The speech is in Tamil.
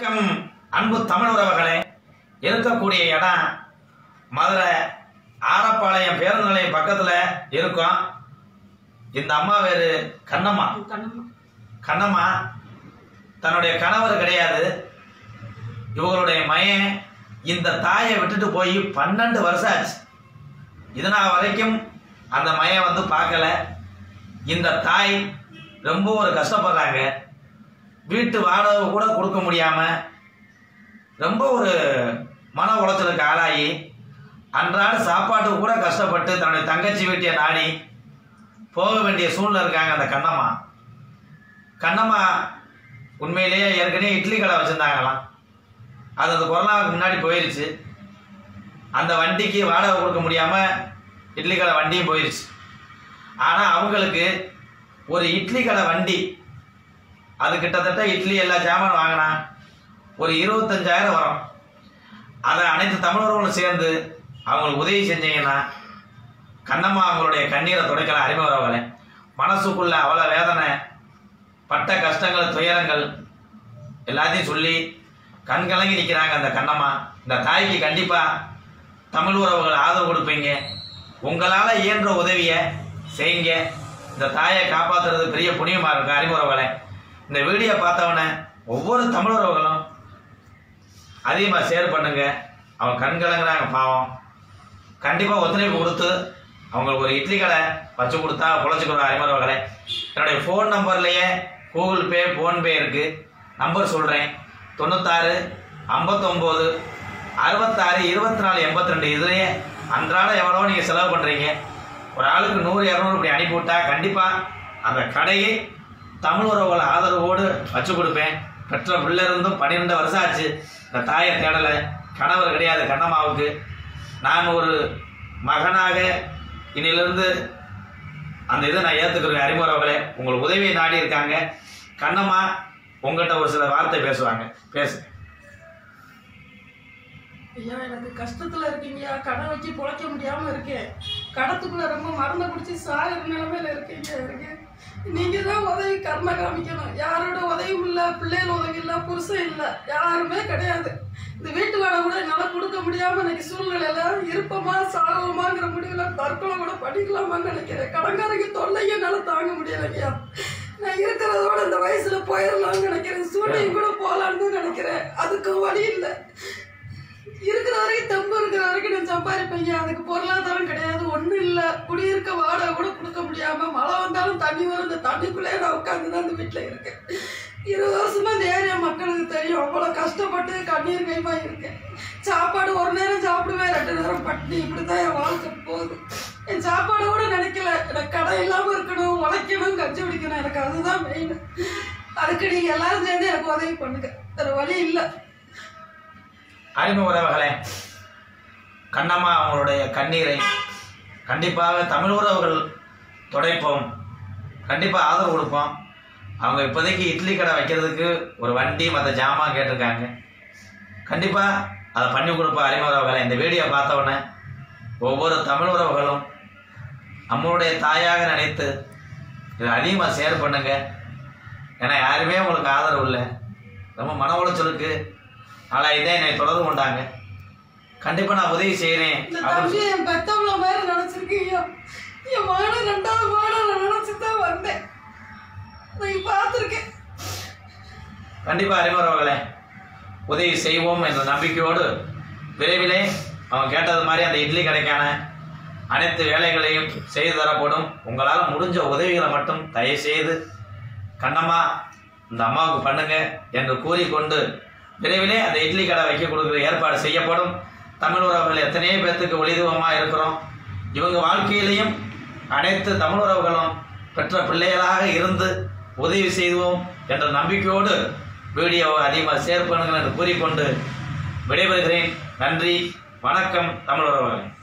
வணக்கம் அன்பு தமிழ் உறவுகளே இருக்கக்கூடிய இடம் மதுரை ஆரப்பாளையம் பேருந்து நிலையம் பக்கத்துல இருக்கும் இந்த அம்மா பேரு கண்ணம்மா கண்ணம்மா தன்னுடைய கணவர் கிடையாது இவங்களுடைய மயன் இந்த தாயை விட்டுட்டு போய் பன்னெண்டு வருஷம் ஆச்சு இதனால் வரைக்கும் அந்த மயன் வந்து பார்க்கல இந்த தாய் ரொம்ப ஒரு கஷ்டப்படுறாங்க வீட்டு வாடகை கூட கொடுக்க முடியாம ரொம்ப ஒரு மன உளைச்சலுக்கு ஆளாகி அன்றாட சாப்பாட்டுக்கு கூட கஷ்டப்பட்டு தன்னுடைய தங்கச்சி வீட்டை நாடி போக வேண்டிய சூழ்நிலை இருக்காங்க அந்த கண்ணம்மா கண்ணம்மா உண்மையிலேயே ஏற்கனவே இட்லி கடை வச்சுருந்தாங்களாம் அது அந்த கொரோனாவுக்கு முன்னாடி போயிருச்சு அந்த வண்டிக்கு வாடகை கொடுக்க முடியாமல் இட்லி கடை வண்டியும் போயிருச்சு ஆனால் அவங்களுக்கு ஒரு இட்லி கடை வண்டி அது கிட்டத்தட்ட இட்லி எல்லா ஜாமான் வாங்கினா ஒரு இருபத்தஞ்சாயிரம் வரும் அதை அனைத்து தமிழர்களும் சேர்ந்து அவங்களுக்கு உதவி செஞ்சீங்கன்னா கண்ணம்மா அவங்களுடைய கண்ணீரை துடைக்கலாம் அறிமுகவர்களே மனசுக்குள்ள அவ்வளோ வேதனை பட்ட கஷ்டங்கள் துயரங்கள் எல்லாத்தையும் சொல்லி கண் கலங்கி நிற்கிறாங்க அந்த கண்ணம்மா இந்த தாய்க்கு கண்டிப்பாக தமிழ் உறவுகள் ஆதரவு கொடுப்பீங்க உங்களால் இயன்ற உதவியை செய்யுங்க இந்த தாயை காப்பாற்றுறது பெரிய புண்ணியமாக இருக்கும் அறிமுறவுகளை இந்த வீடியோ பார்த்தவொடனே ஒவ்வொரு தமிழ் உறவுகளும் அதிகமாக ஷேர் பண்ணுங்க அவங்க கண் கலங்குறாங்க பாவம் கண்டிப்பாக ஒத்துழைப்பு கொடுத்து அவங்களுக்கு ஒரு இட்லி கடை வச்சு கொடுத்தா பொழைச்சிக்கிறோம் அறிமுறவுகளை என்னுடைய ஃபோன் நம்பர்லேயே கூகுள் பே ஃபோன்பே இருக்குது நம்பர் சொல்கிறேன் தொண்ணூத்தாறு ஐம்பத்தொம்போது அறுபத்தாறு இருபத்தி நாலு எண்பத்தி ரெண்டு இதுலேயே அன்றாடம் எவ்வளோ நீங்கள் செலவு பண்ணுறீங்க ஒரு ஆளுக்கு நூறு இரநூறு இப்படி அனுப்பிவிட்டா கண்டிப்பாக அந்த கடையை தமிழ் உறவுகள் ஆதரவோடு வச்சு கொடுப்பேன் பெற்ற பிள்ளை இருந்தும் பன்னிரெண்டு வருஷம் ஆச்சு இந்த தாயை தேடலை கணவர் கிடையாது கண்ணம்மாவுக்கு நான் ஒரு மகனாக இன்னிலிருந்து அந்த இதை நான் ஏற்றுக்கிறேன் அறிமுறவுகளே உங்களுக்கு உதவியை நாடி இருக்காங்க கண்ணம்மா உங்கள்கிட்ட ஒரு சில வார்த்தை பேசுவாங்க பேசு ஐயா எனக்கு கஷ்டத்துல இருக்கீங்க கடை வச்சு பொழைக்க முடியாம இருக்கேன் கடத்துக்குள்ள ரொம்ப மருந்து குடிச்சு சாகிற நிலைமையில இருக்கீங்க இருக்கு நீங்க தான் உதவி கர்ம காமிக்கணும் யாரோட உதவியும் இல்ல பிள்ளைகள் உதவி இல்ல புருஷன் இல்ல யாருமே கிடையாது இந்த வீட்டு வாடகை கூட என்னால கொடுக்க முடியாம இன்னைக்கு சூழ்நிலையில இருப்பமா சாகவமாங்கிற முடிவுல தற்கொலை கூட பண்ணிக்கலாமான்னு நினைக்கிறேன் கடன்காரங்க தொல்லையும் என்னால தாங்க முடியலைங்கய்யா நான் இருக்கிறதோட இந்த வயசுல போயிடலாம்னு நினைக்கிறேன் சூழ்நிலையும் கூட போலான்னு தான் நினைக்கிறேன் அதுக்கும் வழி இல்லை இருக்கிற வரைக்கும் தெம்பு இருக்கிற வரைக்கும் நான் சம்பாதிப்பேங்க அதுக்கு பொருளாதாரம் கிடையாது ஒண்ணும் இல்ல குடியிருக்க வாடகை கூட கொடுக்க முடியாம மழை வந்தாலும் தண்ணி வரும் இந்த தண்ணிக்குள்ளே நான் உட்காந்து தான் இந்த வீட்டுல இருக்கேன் இருபது வருஷமா இந்த ஏரியா மக்களுக்கு தெரியும் அவ்வளவு கஷ்டப்பட்டு கண்ணீர் கைமா இருக்கேன் சாப்பாடு ஒரு நேரம் சாப்பிடுவேன் ரெண்டு நேரம் பட்டினி இப்படிதான் என் வாழ்க்கை போகுது என் சாப்பாடு கூட நினைக்கல எனக்கு கடை இல்லாம இருக்கணும் உழைக்கணும் கஞ்சி குடிக்கணும் எனக்கு அதுதான் மெயின் அதுக்கு நீங்க எல்லாரும் சேர்ந்து எனக்கு உதவி பண்ணுங்க வேற வழி இல்லை அறிமுக உறவுகளே கண்ணம்மா அவங்களுடைய கண்ணீரை கண்டிப்பாக தமிழ் உறவுகள் துடைப்போம் கண்டிப்பாக ஆதரவு கொடுப்போம் அவங்க இப்போதைக்கு இட்லி கடை வைக்கிறதுக்கு ஒரு வண்டி மற்ற ஜாமான் கேட்டிருக்காங்க கண்டிப்பாக அதை பண்ணி கொடுப்போம் அறிமுக உறவுகளை இந்த வீடியோ பார்த்தவொடனே ஒவ்வொரு தமிழ் உறவுகளும் நம்மளுடைய தாயாக நினைத்து இதை அதிகமாக ஷேர் பண்ணுங்க ஏன்னா யாருமே உங்களுக்கு ஆதரவு இல்லை ரொம்ப மன உளைச்சலுக்கு ஆனால் இதே என்னை தொடர்பு கொண்டாங்க கண்டிப்பாக நான் உதவி செய்கிறேன் இந்த அப்படின்னு தம்பி என் பெத்தவள மாதிரி நினைச்சிருக்கீங்க என் மகனை ரெண்டாவது மகனை நான் நினைச்சுதான் வந்தேன் நீ பார்த்துருக்கேன் கண்டிப்பாக அறிமுறவர்களே உதவி செய்வோம் என்ற நம்பிக்கையோடு விரைவிலே அவன் கேட்டது மாதிரி அந்த இட்லி கடைக்கான அனைத்து வேலைகளையும் செய்து தரப்படும் உங்களால் முடிஞ்ச உதவிகளை மட்டும் தயவு செய்து கண்ணம்மா இந்த அம்மாவுக்கு பண்ணுங்க என்று கூறிக்கொண்டு விரைவிலே அந்த இட்லி கடை வைக்க கொடுக்குற ஏற்பாடு செய்யப்படும் தமிழ் உறவுகள் எத்தனையோ பேர்த்துக்கு ஒளிதுவமாக இருக்கிறோம் இவங்க வாழ்க்கையிலையும் அனைத்து தமிழ் உறவுகளும் பெற்ற பிள்ளைகளாக இருந்து உதவி செய்வோம் என்ற நம்பிக்கையோடு வீடியோவை அதிகமாக ஷேர் பண்ணுங்கள் என்று கூறிக்கொண்டு விடைபெறுகிறேன் நன்றி வணக்கம் தமிழ் உறவுகளே